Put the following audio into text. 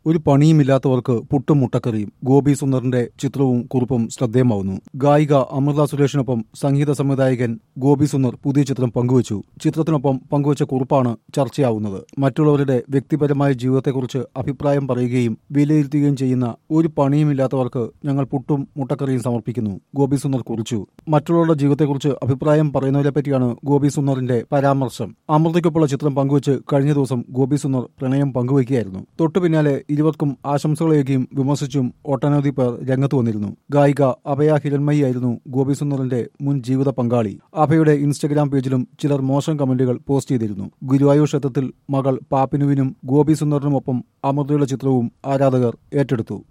ഒരു പണിയുമില്ലാത്തവർക്ക് പുട്ടും മുട്ടക്കറിയും ഗോപി സുന്ദറിന്റെ ചിത്രവും കുറിപ്പും ശ്രദ്ധേയമാവുന്നു ഗായിക അമൃത സുരേഷിനൊപ്പം സംഗീത സംവിധായകൻ ഗോപി സുന്ദർ പുതിയ ചിത്രം പങ്കുവച്ചു ചിത്രത്തിനൊപ്പം പങ്കുവച്ച കുറിപ്പാണ് ചർച്ചയാവുന്നത് മറ്റുള്ളവരുടെ വ്യക്തിപരമായ ജീവിതത്തെക്കുറിച്ച് അഭിപ്രായം പറയുകയും വിലയിരുത്തുകയും ചെയ്യുന്ന ഒരു പണിയുമില്ലാത്തവർക്ക് ഞങ്ങൾ പുട്ടും മുട്ടക്കറിയും സമർപ്പിക്കുന്നു ഗോപി സുന്ദർ കുറിച്ചു മറ്റുള്ളവരുടെ ജീവിതത്തെക്കുറിച്ച് അഭിപ്രായം പറയുന്നവരെ പറ്റിയാണ് ഗോപി സുന്ദറിന്റെ പരാമർശം അമൃതയ്ക്കൊപ്പമുള്ള ചിത്രം പങ്കുവച്ച് കഴിഞ്ഞ ദിവസം ഗോപി സുന്ദർ പ്രണയം പങ്കുവയ്ക്കുകയായിരുന്നു തൊട്ടു പിന്നാലെ ഇരുവർക്കും ആശംസകളേകുകയും വിമർശിച്ചും ഒട്ടനവധി പേർ രംഗത്ത് വന്നിരുന്നു ഗായിക അഭയ ഹിരൺമയി ആയിരുന്നു ഗോപി സുന്ദറിന്റെ മുൻ ജീവിത പങ്കാളി അഭയുടെ ഇൻസ്റ്റഗ്രാം പേജിലും ചിലർ മോശം കമന്റുകൾ പോസ്റ്റ് ചെയ്തിരുന്നു ഗുരുവായൂർ ക്ഷേത്രത്തിൽ മകൾ പാപ്പിനുവിനും ഗോപി സുന്ദറിനുമൊപ്പം അമൃതയുടെ ചിത്രവും ആരാധകർ ഏറ്റെടുത്തു